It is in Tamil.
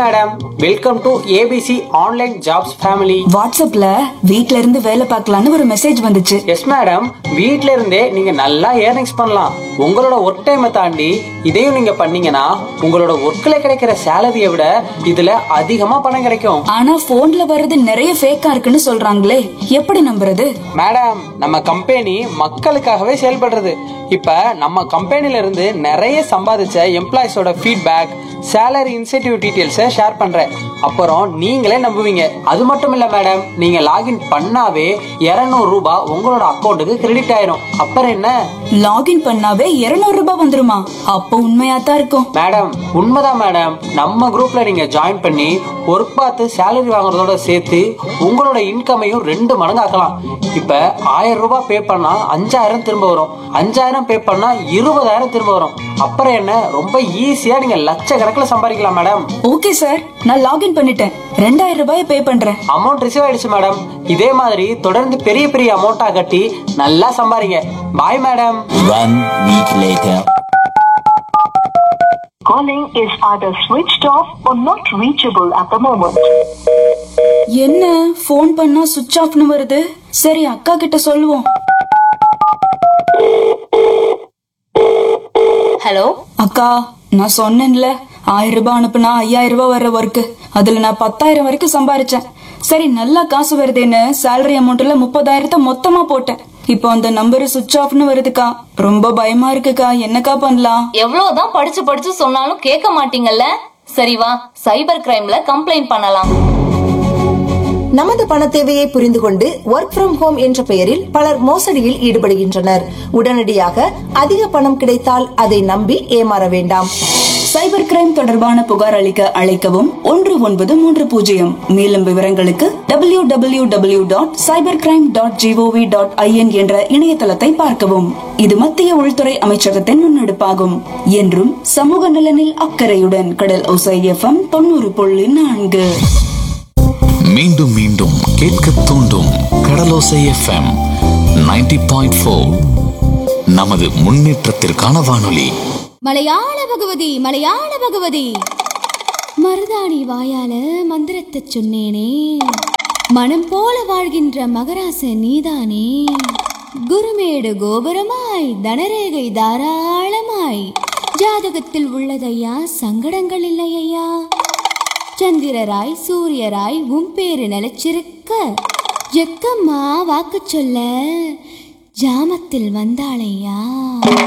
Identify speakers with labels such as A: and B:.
A: Madam welcome to ABC online jobs family
B: வாட்ஸ்அப்ல வீட்ல இருந்து வேலை பார்க்கலான்னு ஒரு மெசேஜ் வந்துச்சு
A: எஸ் மேடம் வீட்ல இருந்தே நீங்க நல்லா ஏர்னிங்ஸ் பண்ணலாம் உங்களோட ஒர்க் டைமை தாண்டி இதையும் நீங்க பண்ணீங்கன்னா உங்களோட ஒர்க்ல கிடைக்கிற சேலரியை விட இதுல அதிகமா பணம் கிடைக்கும்
B: ஆனா போன்ல வர்றது நிறைய ஃபேக்கா இருக்குன்னு சொல்றாங்களே எப்படி நம்புறது
A: மேடம் நம்ம கம்பெனி மக்களுக்காகவே செயல்படுறது இப்ப நம்ம கம்பெனில இருந்து நிறைய சம்பாதிச்ச எம்ப்ளாயிஸோட ஃபீட்பேக் சேலரி இன்சென்டிவ் டீடைல்ஸை ஷேர் பண்றேன் அப்புறம் நீங்களே நம்புவீங்க அது மட்டும் இல்ல மேடம் நீங்க லாகின் பண்ணாவே 200 ரூபாய் உங்களோட அக்கௌண்ட்டுக்கு கிரெடிட் ஆயிரும் அப்புறம் என்ன
B: லாகின் பண்ணாவே 200 ரூபாய் வந்துருமா அப்போ உண்மையா தான் இருக்கும்
A: மேடம் உண்மைதான் மேடம் நம்ம குரூப்ல நீங்க ஜாயின் பண்ணி ஒர்க் பார்த்து சேலரி வாங்குறதோட சேர்த்து உங்களோட இன்கமையும் ரெண்டு மடங்கு ஆக்கலாம் இப்ப ஆயிரம் ரூபாய் பே பண்ணா அஞ்சாயிரம் திரும்ப வரும் அஞ்சாயிரம் பே பண்ணா இருபதாயிரம் திரும்ப வரும் அப்புறம் என்ன ரொம்ப ஈஸியா நீங்க லட்சக்கணக்கில் சம்பாதிக்கலாம் மேடம்
B: ஓகே சார் நான் லாகின் பண்ணிட்டேன் ரெண்டாயிரம் ரூபாயை பே பண்றேன்
A: அமௌண்ட் ரிசீவ் ஆயிடுச்சு மேடம் இதே மாதிரி தொடர்ந்து பெரிய பெரிய அமௌண்ட்டா கட்டி நல்லா சம்பாதிங்க bye madam
C: One week later.
D: Calling is either switched off or not reachable at the moment.
B: என்ன ஃபோன் பண்ணா சுவிட்ச் ஆஃப்னு வருது சரி அக்கா கிட்ட சொல்லுவோம்
E: ஹலோ
B: அக்கா நான் சொன்னேன்ல ஆயிரம் ரூபாய் அனுப்புனா ஐயாயிரம் ரூபாய் வர்ற ஒர்க்கு அதுல நான் பத்தாயிரம் வரைக்கும் சம்பாரிச்சேன் சரி நல்லா காசு வருதேன்னு சேலரி அமௌண்ட்ல முப்பதாயிரத்தை மொத்தமா போட்டேன் இப்போ அந்த நம்பர் சுவிட்ச் ஆஃப்னு வருதுக்கா ரொம்ப பயமா இருக்குக்கா என்னக்கா பண்ணலாம்
E: எவ்வளவுதான் படிச்சு படிச்சு சொன்னாலும் கேட்க மாட்டீங்கல்ல சரி வா சைபர் கிரைம்ல கம்ப்ளைண்ட் பண்ணலாம்
F: நமது பண தேவையை புரிந்து கொண்டு ஒர்க் ஃப்ரம் ஹோம் என்ற பெயரில் பலர் மோசடியில் ஈடுபடுகின்றனர் உடனடியாக அதிக பணம் கிடைத்தால் அதை நம்பி ஏமாற வேண்டாம்
B: சைபர் கிரைம் தொடர்பான புகார் அளிக்க அழைக்கவும் ஒன்று ஒன்பது மூன்று பூஜ்ஜியம் மேலும் விவரங்களுக்கு W W W dot cyber crime dot GOV dot IN என்ற இணையதளத்தை பார்க்கவும் இது மத்திய உள்துறை அமைச்சகத்தின் முன்னெடுப்பாகும் என்றும் சமூக நலனில் அக்கறையுடன் கடல் ஒசை எஃப்எம் தொண்ணூறு புள்ளி நான்கு
C: மீண்டும் மீண்டும் கேட்க தூண்டும் கடலோசை எஃப்எம் 90.4 பாயிண்ட் ஃபோர் நமது முன்னேற்றத்திற்கான வானொலி
G: மலையாள பகவதி மலையாள பகவதி மருதாணி வாயால மந்திரத்தை சொன்னேனே மனம் போல வாழ்கின்ற மகராச நீதானே குருமேடு கோபுரமாய் தனரேகை தாராளமாய் ஜாதகத்தில் உள்ளதையா சங்கடங்கள் இல்லையா சந்திரராய் சூரியராய் உன் பேரு நிலைச்சிருக்க எக்கம்மா வாக்கு சொல்ல ஜாமத்தில் வந்தாளையா